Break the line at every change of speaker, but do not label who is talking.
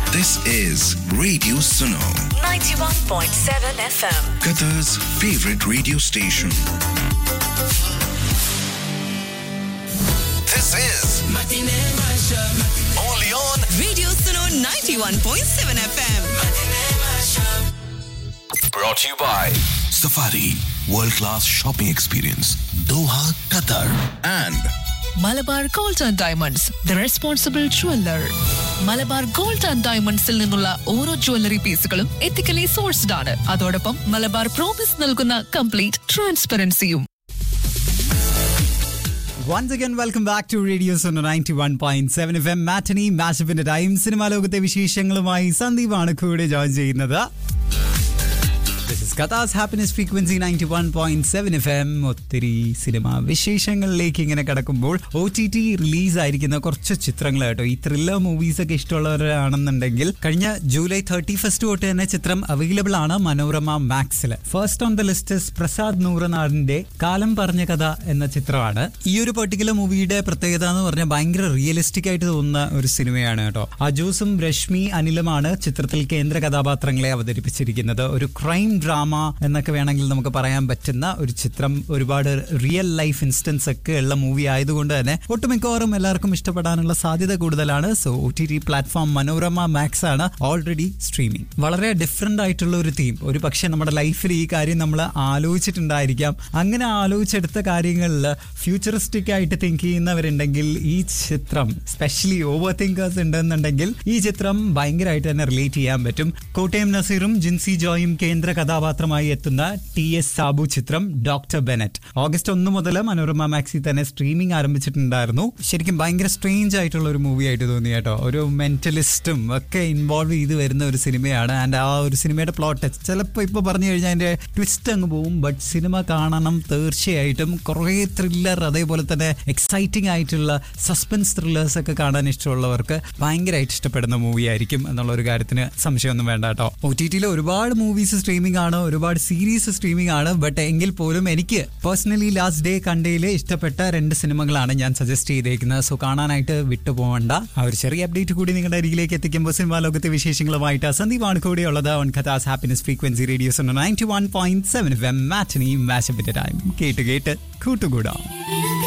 This is Radio Suno,
91.7 FM.
Qatar's favorite radio station. This is only on
Radio Suno 91.7 FM.
brought to you by Safari World Class Shopping Experience Doha, Qatar and
Malabar gold and diamonds the responsible jeweller Malabar gold and ഡയമണ്ട്സിൽ നിന്നുള്ള ഓരോ jewellery പീസുകളും ethically sourced ആണ് അതോടൊപ്പം Malabar promise നൽകുന്ന complete ട്രാൻസ്പെറൻസിയും
once again welcome back to radio Sono ninety one point seven F M matinee മാച്ചപ്പിന്റെ time cinema ലോകത്തെ വിശേഷങ്ങളുമായി സന്ദീപാണ് കൂടെ ജോയിൻ ചെയ്യുന്നത് This is കഥാസ് happiness frequency ninety one point seven F M ഒത്തിരി സിനിമ വിശേഷങ്ങളിലേക്ക് ഇങ്ങനെ കിടക്കുമ്പോൾ ഒ ടി ടി റിലീസ് ആയിരിക്കുന്ന കുറച്ച് ചിത്രങ്ങൾ കേട്ടോ ഈ ത്രില്ലർ മൂവീസ് ഒക്കെ ഇഷ്ടമുള്ളവരാണെന്നുണ്ടെങ്കിൽ കഴിഞ്ഞ ജൂലൈ തേർട്ടി ഫസ്റ്റ് തൊട്ട് തന്നെ ചിത്രം അവൈലബിൾ ആണ് മനോരമ മാക്സിൽ first on the list Prasad നൂറനാടിന്റെ കാലം പറഞ്ഞ കഥ എന്ന ചിത്രമാണ് ഈ ഒരു പെർട്ടിക്കുലർ മൂവിയുടെ പ്രത്യേകത എന്ന് പറഞ്ഞാൽ ഭയങ്കര റിയലിസ്റ്റിക് ആയിട്ട് തോന്നുന്ന ഒരു സിനിമയാണ് കേട്ടോ അജൂസും രശ്മി അനിലുമാണ് ചിത്രത്തിൽ കേന്ദ്ര കഥാപാത്രങ്ങളെ അവതരിപ്പിച്ചിരിക്കുന്നത് ഒരു ക്രൈം ഡ്രാമ എന്നൊക്കെ വേണമെങ്കിൽ നമുക്ക് പറയാൻ പറ്റുന്ന ഒരു ചിത്രം ഒരുപാട് റിയൽ ലൈഫ് ഇൻസ്റ്റൻസ് ഒക്കെ ഉള്ള മൂവി ആയതുകൊണ്ട് തന്നെ ഒട്ടുമിക്കവാറും എല്ലാവർക്കും ഇഷ്ടപ്പെടാനുള്ള സാധ്യത കൂടുതലാണ് so O T T platform Manorama Max ആണ് ഓൾറെഡി സ്ട്രീമിംഗ് വളരെ ഡിഫറെന്റ് ആയിട്ടുള്ള ഒരു തീം ഒരു പക്ഷേ നമ്മുടെ ലൈഫിൽ ഈ കാര്യം നമ്മൾ ആലോചിച്ചിട്ടുണ്ടായിരിക്കാം അങ്ങനെ ആലോചിച്ചെടുത്ത കാര്യങ്ങളിൽ ഫ്യൂച്ചറിസ്റ്റിക് ആയിട്ട് തിങ്ക് ചെയ്യുന്നവരുണ്ടെങ്കിൽ ഈ ചിത്രം സ്പെഷ്യലി ഓവർ തിങ്കേഴ്സ് ഉണ്ടെന്നുണ്ടെങ്കിൽ ഈ ചിത്രം ഭയങ്കരമായിട്ട് തന്നെ റിലേറ്റ് ചെയ്യാൻ പറ്റും കോട്ടയം നസീറും ജിൻസി ജോയും കേന്ദ്ര കഥാപാത്രമായി എത്തുന്ന ടി എസ് സാബു ചിത്രം ഡോക്ടർ ബെനറ്റ് ഓഗസ്റ്റ് ഒന്ന് മുതൽ മനോരമ മാക്സി തന്നെ സ്ട്രീമിംഗ് ആരംഭിച്ചിട്ടുണ്ടായിരുന്നു ശരിക്കും ഭയങ്കര സ്ട്രേഞ്ച് ആയിട്ടുള്ള ഒരു മൂവി ആയിട്ട് തോന്നി കേട്ടോ ഒരു മെന്റലിസ്റ്റും ഒക്കെ ഇൻവോൾവ് ചെയ്ത് വരുന്ന ഒരു സിനിമയാണ് ആൻഡ് ആ ഒരു സിനിമയുടെ പ്ലോട്ട് ചിലപ്പോൾ ഇപ്പോൾ പറഞ്ഞു കഴിഞ്ഞാൽ അതിന്റെ ട്വിസ്റ്റ് അങ്ങ് പോകും ബട്ട് സിനിമ കാണണം തീർച്ചയായിട്ടും കുറേ ത്രില്ലർ അതേപോലെ തന്നെ എക്സൈറ്റിംഗ് ആയിട്ടുള്ള സസ്പെൻസ് ത്രില്ലേഴ്സ് ഒക്കെ കാണാൻ ഇഷ്ടമുള്ളവർക്ക് ഭയങ്കരമായിട്ട് ഇഷ്ടപ്പെടുന്ന മൂവി ആയിരിക്കും എന്നുള്ള ഒരു കാര്യത്തിന് സംശയമൊന്നും വേണ്ട കേട്ടോ ഒ ടി ടിയിൽ ഒരുപാട് മൂവീസ് സ്ട്രീമിംഗ് ആണ് ഒരുപാട് സീരീസ് സ്ട്രീമിംഗ് ആണ് ബട്ട് എങ്കിൽ പോലും എനിക്ക് പേഴ്സണലി ലാസ്റ്റ് ഡേ കണ്ടയിൽ ഇഷ്ടപ്പെട്ട രണ്ട് സിനിമകളാണ് ഞാൻ സജസ്റ്റ് ചെയ്തേക്കുന്നത് സോ കാണാനായിട്ട് വിട്ടു പോകണ്ട ആ ഒരു ചെറിയ അപ്ഡേറ്റ് കൂടി നിങ്ങളുടെ അരികിലേക്ക് എത്തിക്കുമ്പോൾ സിനിമാ ലോകത്തെ വിശേഷങ്ങളുമായിട്ട് സന്ദീപാണ് കൂടെയുള്ളത് ഓൺ കഥാസ് happiness frequency radio's ninety one point seven matinee മാച്ചപ്പിന്റെ ടൈം കേട്ട് കേട്ട് കൂട്ടുകൂടാം